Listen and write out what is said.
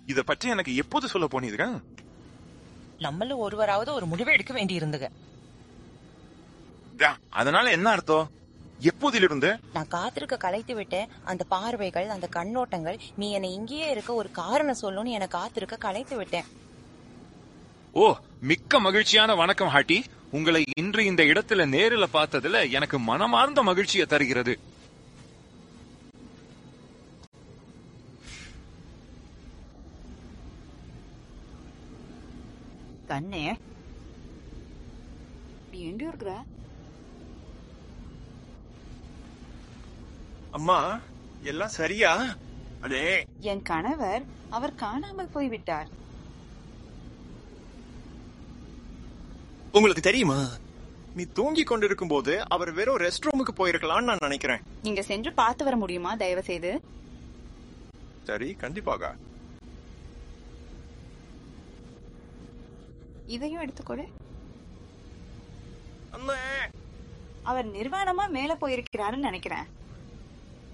இத பற்றி எனக்கு எப்போது சொல்ல போனீங்க நம்மள ஒருவராவது ஒரு முடிவு எடுக்க வேண்டி இருந்துங்க அதனால என்ன அர்த்தம் எப்போதிலிருந்து நான் காத்திருக்க கலைத்து விட்டேன் அந்த பார்வைகள் அந்த கண்ணோட்டங்கள் நீ என்னை இங்கேயே இருக்க ஒரு காரணம் சொல்லுன்னு என்னை காத்திருக்க கலைத்து விட்டேன் ஓ மிக்க மகிழ்ச்சியான வணக்கம் ஹாட்டி உங்களை இன்று இந்த இடத்துல நேரில பார்த்ததுல எனக்கு மனமார்ந்த மகிழ்ச்சியை தருகிறது கண்ணே நீ எங்க இருக்கிற அம்மா எல்லாம் சரியா அடே என் கணவர் அவர் காணாமல் போய்விட்டார் உங்களுக்கு தெரியுமா நீ தூங்கி கொண்டிருக்கும் போது அவர் வெறும் ரெஸ்ட் ரூமுக்கு போயிருக்கலாம்னு நான் நினைக்கிறேன் நீங்க சென்று பார்த்து வர முடியுமா தயவு செய்து சரி கண்டிப்பாக இதையும் எடுத்துக்கொடு அண்ணே அவர் நிர்வாணமா மேல போயிருக்கிறாருன்னு நினைக்கிறேன்